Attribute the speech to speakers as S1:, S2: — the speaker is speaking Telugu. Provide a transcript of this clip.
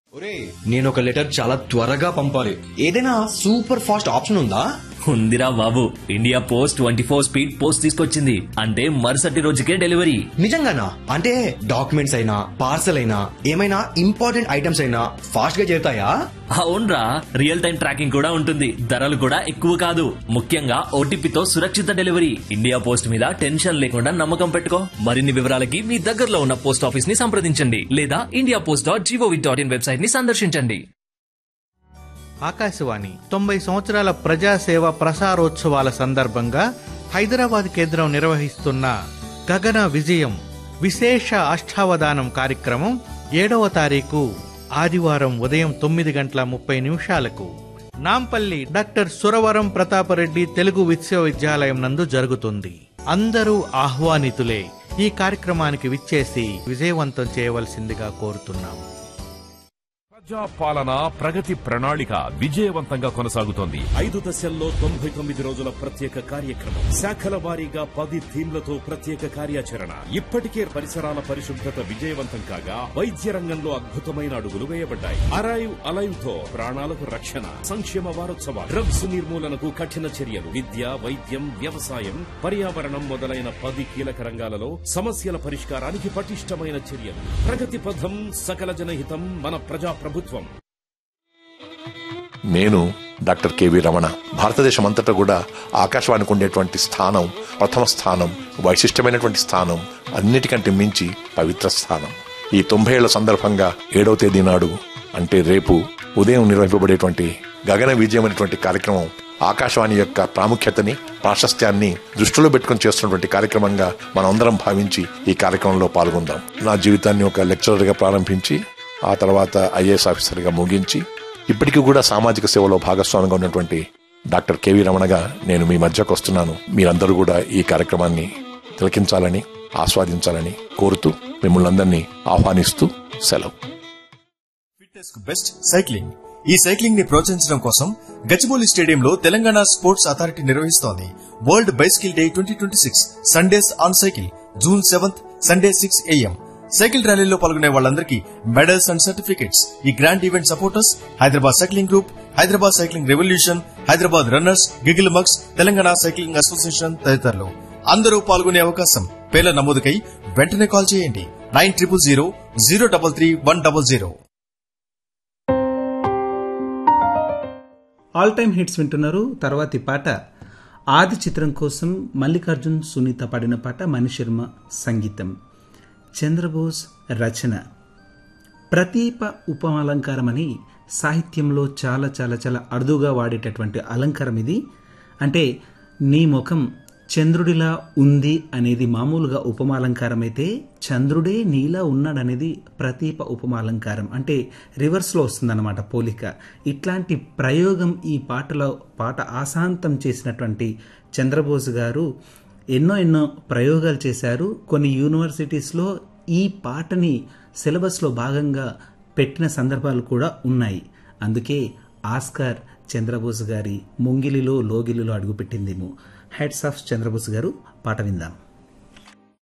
S1: ఒరే నేను ఒక లెటర్ చాలా త్వరగా పంపాలి ఏదైనా సూపర్ ఫాస్ట్ ఆప్షన్ ఉందా
S2: ఉందిరా బాబు India post twenty four speed post తీసుకొచ్చింది అంటే మరుసటి రోజుకే డెలివరీ
S1: నిజంగానా అంటే డాక్యుమెంట్స్ అయినా పార్సల్ అయినా ఏమైనా ఇంపార్టెంట్ ఐటమ్స్ అయినా ఫాస్ట్ గా చేరుతాయా
S2: అవునరా రియల్ టైం ట్రాకింగ్ కూడా ఉంటుంది ధరలు కూడా ఎక్కువ కాదు ముఖ్యంగా ఓటీపీతో సురక్షిత డెలివరీ ఇండియా పోస్ట్ మీద టెన్షన్ లేకుండా నమ్మకం పెట్టుకో మరిన్ని వివరాలకి మీ దగ్గరలో ఉన్న పోస్ట్ ఆఫీస్ ని సంప్రదించండి లేదా India post dot G O V dot in website ని సందర్శించండి
S3: ఆకాశవాణి తొంభై సంవత్సరాల ప్రజాసేవ ప్రసారోత్సవాల సందర్భంగా హైదరాబాద్ కేంద్రం నిర్వహిస్తున్న గగన విజయం విశేష అష్టావధానం కార్యక్రమం ఏడవ తారీఖు ఆదివారం ఉదయం తొమ్మిది గంటల ముప్పై నిమిషాలకు నాంపల్లి డాక్టర్ సురవరం ప్రతాపరెడ్డి తెలుగు విశ్వవిద్యాలయం నందు జరుగుతుంది అందరూ ఆహ్వానితులే ఈ కార్యక్రమానికి విచ్చేసి విజయవంతం చేయవలసిందిగా కోరుతున్నాం
S4: ప్రజా పాలన ప్రగతి ప్రణాళిక విజయవంతంగా కొనసాగుతోంది
S5: ఐదు దశల్లో తొంభై తొమ్మిది రోజుల ప్రత్యేక కార్యక్రమం శాఖల వారీగా పది థీమ్లతో ప్రత్యేక కార్యాచరణ ఇప్పటికే పరిసరాల పరిశుభ్రత విజయవంతం కాగా వైద్య రంగంలో అద్భుతమైన అడుగులు వేయబడ్డాయి అరైవ్ అలైవ్ తో ప్రాణాలకు రక్షణ సంక్షేమ వారోత్సవాలు డ్రగ్స్ నిర్మూలనకు కఠిన చర్యలు విద్య వైద్యం వ్యవసాయం పర్యావరణం మొదలైన పది కీలక రంగాలలో సమస్యల పరిష్కారానికి పటిష్టమైన చర్యలు ప్రగతి పథం సకల జనహితం మన ప్రజా ప్రభుత్వం
S6: నేను డాక్టర్ కేవి రమణ భారతదేశం అంతటా కూడా ఆకాశవాణికి ఉండేటువంటి స్థానం ప్రథమ స్థానం వైశిష్టమైనటువంటి స్థానం అన్నిటికంటే మించి పవిత్ర స్థానం ఈ తొంభై ఏళ్ల సందర్భంగా ఏడవ తేదీ నాడు అంటే రేపు ఉదయం నిర్వహింపబడేటువంటి గగన విజయం అనేటువంటి కార్యక్రమం ఆకాశవాణి యొక్క ప్రాముఖ్యతని ప్రాశస్త్యాన్ని దృష్టిలో పెట్టుకుని చేస్తున్నటువంటి కార్యక్రమంగా మనమందరం భావించి ఈ కార్యక్రమంలో పాల్గొందాం నా జీవితాన్ని ఒక లెక్చరర్ గా ప్రారంభించి ఆ తర్వాత ఐఏఎస్ ఆఫీసర్ గా ముగించి ఇప్పటికీ కూడా సామాజిక సేవలో భాగస్వామిగా ఉన్నటువంటి డాక్టర్ కెవి రమణగా నేను మీ మధ్యకు వస్తున్నాను మీరందరూ కూడా ఈ కార్యక్రమాన్ని తిలకించాలని ఆస్వాదించాలని కోరుతూ మిమ్మల్ని అందరినీ ఆహ్వానిస్తూ సెలవు
S7: ఫిట్నెస్ కు బెస్ట్ సైక్లింగ్ ఈ సైక్లింగ్ ని ప్రోత్సహించడం కోసం గచ్చిబౌలి స్టేడియంలో తెలంగాణ స్పోర్ట్స్ అథారిటీ నిర్వహిస్తోంది world bicycle day twenty twenty six Sundays on cycle June seventh Sunday six AM cycle ర్యాలీలో పాల్గొనే వాళ్ళందరికీ మెడల్స్ అండ్ సర్టిఫికెట్స్ ఈ grand event supporters Hyderabad cycling group Hyderabad cycling revolution Hyderabad runners giggle mugs Telangana cycling association తదితరులు అందరూ పాల్గొనే అవకాశం పేర్ల నమోదుకై వెంటనే కాల్ చేయండి nine triple zero zero double three one double zero
S8: all time hits వింటున్నారు తర్వాతి పాట ఆది చిత్రం కోసం మల్లికార్జున్ సునీత పాడిన పాట మణిశర్మ సంగీతం చంద్రబోస్ రచన ప్రతీప ఉపమాలంకారం అని సాహిత్యంలో చాలా చాలా చాలా అరుదుగా వాడేటటువంటి అలంకారం ఇది అంటే నీ ముఖం చంద్రుడిలా ఉంది అనేది మామూలుగా ఉపమాలంకారం అయితే చంద్రుడే నీలా ఉన్నాడనేది ప్రతీప ఉపమాలంకారం అంటే రివర్స్లో వస్తుందన్నమాట పోలిక ఇట్లాంటి ప్రయోగం ఈ పాటలో పాట ఆశాంతం చేసినటువంటి చంద్రబోస్ గారు ఎన్నో ఎన్నో ప్రయోగాలు చేశారు కొన్ని యూనివర్సిటీస్లో ఈ పాటని సిలబస్లో భాగంగా పెట్టిన సందర్భాలు కూడా ఉన్నాయి అందుకే ఆస్కార్ చంద్రబోస్ గారి ముంగిలిలో లోగిలిలో అడుగుపెట్టిందేమో హెడ్స్ ఆఫ్ చంద్రబోస్ గారు పాట విందాం